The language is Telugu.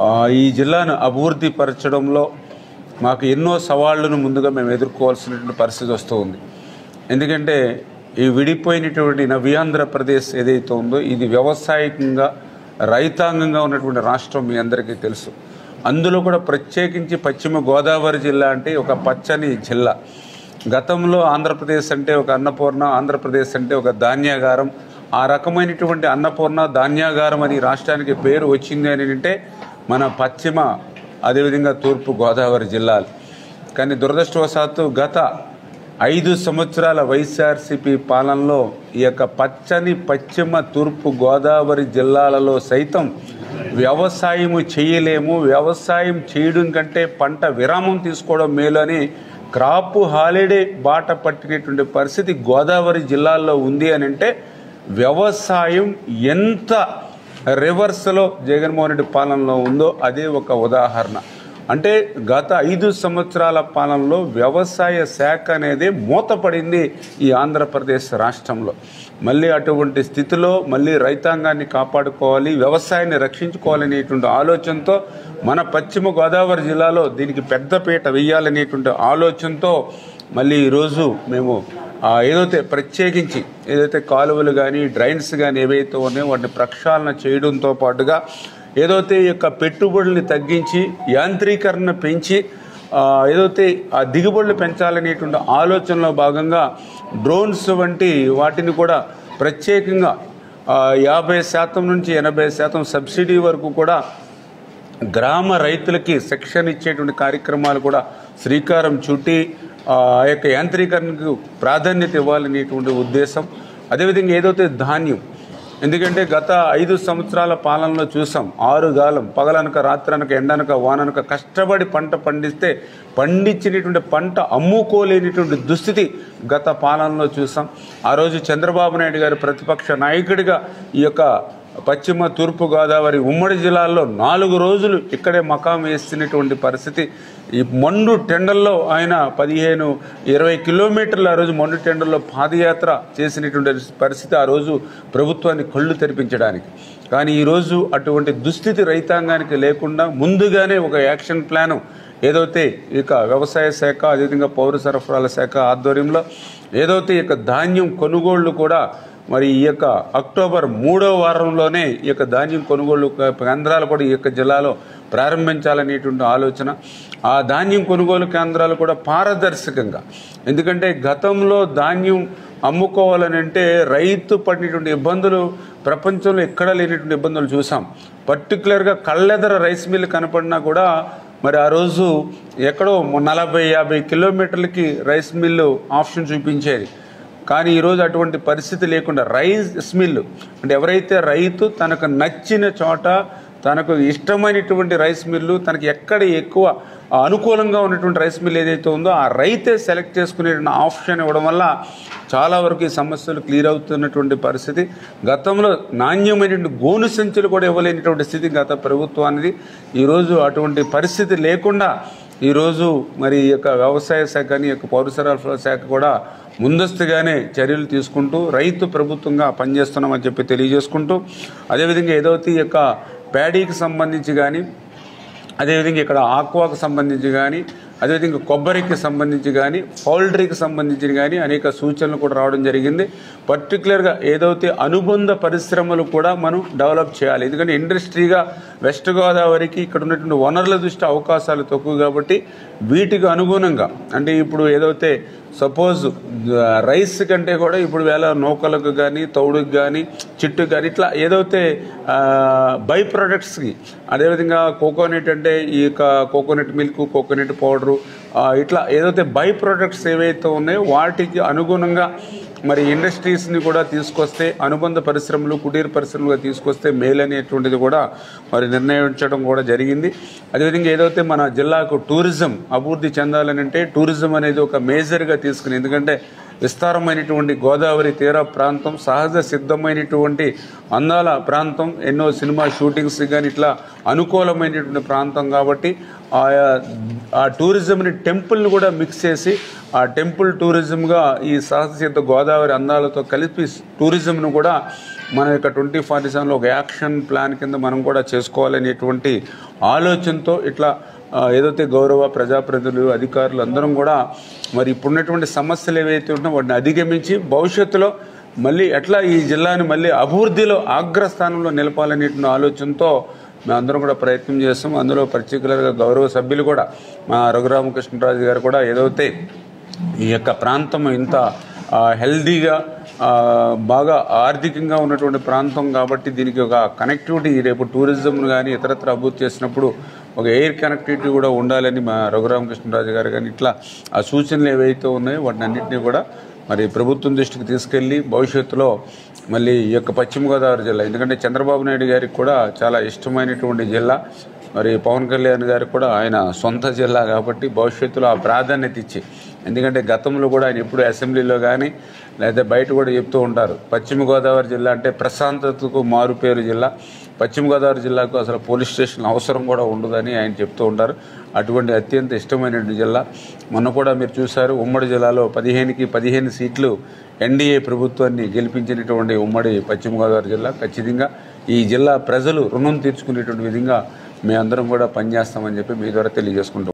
ఆ, ఈ జిల్లాను అభివృద్ధి పరచడంలో మాకు ఎన్నో సవాళ్లను ముందుగా మేము ఎదుర్కోవాల్సినటువంటి పరిస్థితి వస్తూ ఉంది ఎందుకంటే ఈ విడిపోయినటువంటి నవ్యాంధ్రప్రదేశ్ ఏదైతే ఉందో ఇది వ్యవసాయకంగా రైతాంగంగా ఉన్నటువంటి రాష్ట్రం మీ అందరికీ తెలుసు అందులో కూడా ప్రత్యేకించి పశ్చిమ గోదావరి జిల్లా అంటే ఒక పచ్చని జిల్లా గతంలో ఆంధ్రప్రదేశ్ అంటే ఒక అన్నపూర్ణ ఆంధ్రప్రదేశ్ అంటే ఒక ధాన్యాగారం ఆ రకమైనటువంటి అన్నపూర్ణ ధాన్యాగారం అని రాష్ట్రానికి పేరు వచ్చింది అని అంటే మన పశ్చిమ అదేవిధంగా తూర్పు గోదావరి జిల్లాలు కానీ దురదృష్టవశాత్తు గత ఐదు సంవత్సరాల వైఎస్ఆర్సీపీ పాలనలో ఈ యొక్క పచ్చని పశ్చిమ తూర్పు గోదావరి జిల్లాలలో సైతం వ్యవసాయము చేయలేము వ్యవసాయం చేయడం కంటే పంట విరామం తీసుకోవడం మేలు అని క్రాప్ హాలిడే బాట పట్టినటువంటి పరిస్థితి గోదావరి జిల్లాల్లో ఉంది అని అంటే వ్యవసాయం ఎంత రివర్స్లో జగన్మోహన్ రెడ్డి పాలనలో ఉందో అదే ఒక ఉదాహరణ అంటే గత ఐదు సంవత్సరాల పాలనలో వ్యవసాయ శాఖ అనేది మూతపడింది ఈ ఆంధ్రప్రదేశ్ రాష్ట్రంలో మళ్ళీ అటువంటి స్థితిలో మళ్ళీ రైతాంగాన్ని కాపాడుకోవాలి వ్యవసాయాన్ని రక్షించుకోవాలనేటువంటి ఆలోచనతో మన పశ్చిమ గోదావరి జిల్లాలో దీనికి పెద్దపీట వేయాలనేటువంటి ఆలోచనతో మళ్ళీ ఈరోజు మేము ఆ, ఏదైతే ప్రత్యేకించి ఏదైతే కాలువలు కానీ డ్రైన్స్ కానీ ఏవైతే ఉన్నాయో వాటిని ప్రక్షాళన చేయడంతో పాటుగా ఏదైతే ఈ యొక్క పెట్టుబడుల్ని తగ్గించి యాంత్రీకరణ పెంచి ఆ, ఏదైతే ఆ దిగుబడులు పెంచాలనేటువంటి ఆలోచనలో భాగంగా డ్రోన్స్ వంటి వాటిని కూడా ప్రత్యేకంగా ఆ, యాభై శాతం నుంచి ఎనభై శాతం సబ్సిడీ వరకు కూడా గ్రామ రైతులకి శిక్షణ ఇచ్చేటువంటి కార్యక్రమాలు కూడా శ్రీకారం చుట్టి ఆ యొక్క యాంత్రీకరణకు ప్రాధాన్యత ఇవ్వాలనేటువంటి ఉద్దేశం అదేవిధంగా ఏదైతే ధాన్యం ఎందుకంటే గత ఐదు సంవత్సరాల పాలనలో చూసాం ఆరు గాలం పగలనక రాత్రనక ఎండనక వాననక కష్టపడి పంట పండిస్తే పండించినటువంటి పంట అమ్ముకోలేనిటువంటి దుస్థితి గత పాలనలో చూసాం ఆ రోజు చంద్రబాబు నాయుడు గారు ప్రతిపక్ష నాయకుడిగా ఈ యొక్క పశ్చిమ తూర్పు గోదావరి ఉమ్మడి జిల్లాల్లో నాలుగు రోజులు ఇక్కడే మకాం వేస్తున్నటువంటి పరిస్థితి ఈ మండు టెండల్లో ఆయన పదిహేను ఇరవై కిలోమీటర్ల ఆ రోజు మండు టెండల్లో పాదయాత్ర చేసినటువంటి పరిస్థితి ఆ రోజు ప్రభుత్వాన్ని కళ్ళు తెరిపించడానికి కానీ ఈరోజు అటువంటి దుస్థితి రైతాంగానికి లేకుండా ముందుగానే ఒక యాక్షన్ ప్లాను ఏదైతే ఇక వ్యవసాయ శాఖ అదేవిధంగా పౌర సరఫరాల శాఖ ఆధ్వర్యంలో ఏదైతే ఇక ధాన్యం కొనుగోళ్లు కూడా మరి ఈ యొక్క అక్టోబర్ మూడో వారంలోనే ఈ యొక్క ధాన్యం కొనుగోలు కేంద్రాలు కూడా ఈ యొక్క జిల్లాలో ప్రారంభించాలనేటువంటి ఆలోచన ఆ ధాన్యం కొనుగోలు కేంద్రాలు కూడా పారదర్శకంగా ఎందుకంటే గతంలో ధాన్యం అమ్ముకోవాలని అంటే రైతు పడినటువంటి ఇబ్బందులు ప్రపంచంలో ఎక్కడా లేనటువంటి ఇబ్బందులు చూసాం పర్టికులర్గా కళ్ళెదర రైస్ మిల్ కనపడినా కూడా మరి ఆ రోజు ఎక్కడో నలభై యాభై కిలోమీటర్లకి రైస్ మిల్లు ఆప్షన్ చూపించేది కానీ ఈరోజు అటువంటి పరిస్థితి లేకుండా రైస్ మిల్లు అంటే ఎవరైతే రైతు తనకు నచ్చిన చోట తనకు ఇష్టమైనటువంటి రైస్ మిల్లు తనకి ఎక్కడ ఎక్కువ అనుకూలంగా ఉన్నటువంటి రైస్ మిల్ ఏదైతే ఉందో ఆ రైతే సెలెక్ట్ చేసుకునే ఆప్షన్ ఇవ్వడం వల్ల చాలా వరకు ఈ సమస్యలు క్లియర్ అవుతున్నటువంటి పరిస్థితి గతంలో నాణ్యమైనటువంటి గోను సంచులు కూడా ఇవ్వలేనటువంటి స్థితి గత ప్రభుత్వానికి ఈరోజు అటువంటి పరిస్థితి లేకుండా ఈరోజు మరి ఈ యొక్క వ్యవసాయ శాఖని ఈ యొక్క పౌర సరఫరా శాఖ కూడా ముందస్తుగానే చర్యలు తీసుకుంటూ రైతు ప్రభుత్వంగా పనిచేస్తున్నామని చెప్పి తెలియజేసుకుంటూ అదేవిధంగా ఏదైతే ఈ యొక్క ప్యాడీకి సంబంధించి కానీ అదేవిధంగా ఇక్కడ ఆక్వాకు సంబంధించి కానీ అదేవిధంగా కొబ్బరికి సంబంధించి కానీ పౌల్ట్రీకి సంబంధించి కానీ అనేక సూచనలు కూడా రావడం జరిగింది పర్టికులర్గా ఏదైతే అనుబంధ పరిశ్రమలు కూడా మనం డెవలప్ చేయాలి ఎందుకంటే ఇండస్ట్రీగా వెస్ట్ గోదావరికి ఇక్కడ ఉన్నటువంటి వనరుల దృష్టి అవకాశాలు తక్కువ కాబట్టి వీటికి అనుగుణంగా అంటే ఇప్పుడు ఏదైతే సపోజ్ రైస్ కంటే కూడా ఇప్పుడు వేళ నూకలకు కానీ తౌడుకు కానీ చిట్టుకు కానీ ఇట్లా ఏదైతే బై ప్రొడక్ట్స్కి అదేవిధంగా కోకోనట్ అంటే ఈ యొక్క కోకోనట్ మిల్క్ కోకోనట్ పౌడరు ఇట్లా ఏదైతే బై ప్రొడక్ట్స్ ఏవైతే ఉన్నాయో వాటికి అనుగుణంగా మరి ఇండస్ట్రీస్ని కూడా తీసుకొస్తే అనుబంధ పరిశ్రమలు కుటీర పరిశ్రమలుగా తీసుకొస్తే మేలు అనేటువంటిది కూడా మరి నిర్ణయించడం కూడా జరిగింది అదేవిధంగా ఏదైతే మన జిల్లాకు టూరిజం అభివృద్ధి చెందాలని అంటే టూరిజం అనేది ఒక మేజర్గా తీసుకుని ఎందుకంటే విస్తారమైనటువంటి గోదావరి తీర ప్రాంతం సహజ సిద్ధమైనటువంటి అందాల ప్రాంతం ఎన్నో సినిమా షూటింగ్స్ కానీ ఇట్లా అనుకూలమైనటువంటి ప్రాంతం కాబట్టి ఆయా ఆ టూరిజంని టెంపుల్ని కూడా మిక్స్ చేసి ఆ టెంపుల్ టూరిజంగా ఈ సహజ సిద్ధ గోదావరి అందాలతో కలిపి టూరిజంను కూడా మన యొక్క ట్వంటీ ఫార్టీ సెవెన్లో ఒక యాక్షన్ ప్లాన్ కింద మనం కూడా చేసుకోవాలనేటువంటి ఆలోచనతో ఇట్లా ఆ, ఏదైతే గౌరవ ప్రజాప్రతినిధులు అధికారులు అందరం కూడా మరి ఇప్పుడున్నటువంటి సమస్యలు ఏవైతే ఉన్నాయో వాటిని అధిగమించి భవిష్యత్తులో మళ్ళీ ఎట్లా ఈ జిల్లాని మళ్ళీ అభివృద్ధిలో అగ్రస్థానంలో నిలపాలనేటువంటి ఆలోచనతో మేమందరం కూడా ప్రయత్నం చేస్తాం అందులో పర్టికులర్గా గౌరవ సభ్యులు కూడా మా రఘురామకృష్ణరాజు గారు కూడా ఏదైతే ఈ యొక్క ప్రాంతం ఇంత ఆ, హెల్దీగా ఆ, బాగా ఆర్థికంగా ఉన్నటువంటి ప్రాంతం కాబట్టి దీనికి ఒక కనెక్టివిటీ రేపు టూరిజం కానీ ఇతరత్ర అభివృద్ధి చేసినప్పుడు ఒక ఎయిర్ కనెక్టివిటీ కూడా ఉండాలని మా రఘురామకృష్ణరాజు గారు కానీ ఇట్లా ఆ సూచనలు ఏవైతే ఉన్నాయో వాటిని అన్నింటినీ కూడా మరి ప్రభుత్వం దృష్టికి తీసుకెళ్ళి భవిష్యత్తులో మళ్ళీ ఈ యొక్క పశ్చిమ గోదావరి జిల్లా ఎందుకంటే చంద్రబాబు నాయుడు గారికి కూడా చాలా ఇష్టమైనటువంటి జిల్లా మరి పవన్ కళ్యాణ్ గారికి కూడా ఆయన సొంత జిల్లా కాబట్టి భవిష్యత్తులో ఆ ప్రాధాన్యత ఇచ్చి ఎందుకంటే గతంలో కూడా ఆయన ఎప్పుడు అసెంబ్లీలో కానీ లేదా బయట కూడా చెప్తూ ఉంటారు పశ్చిమ గోదావరి జిల్లా అంటే ప్రశాంతతకు మారుపేరు జిల్లా పశ్చిమ గోదావరి జిల్లాకు అసలు పోలీస్ స్టేషన్ అవసరం కూడా ఉండదని ఆయన చెప్తూ ఉంటారు అటువంటి అత్యంత ఇష్టమైనటువంటి జిల్లా మొన్న కూడా మీరు చూశారు ఉమ్మడి జిల్లాలో పదిహేనుకి పదిహేను సీట్లు ఎన్డీఏ ప్రభుత్వాన్ని గెలిపించినటువంటి ఉమ్మడి పశ్చిమ గోదావరి జిల్లా ఖచ్చితంగా ఈ జిల్లా ప్రజలు రుణం తీర్చుకునేటువంటి విధంగా మేమందరం కూడా పనిచేస్తామని చెప్పి మీ ద్వారా తెలియజేసుకుంటాం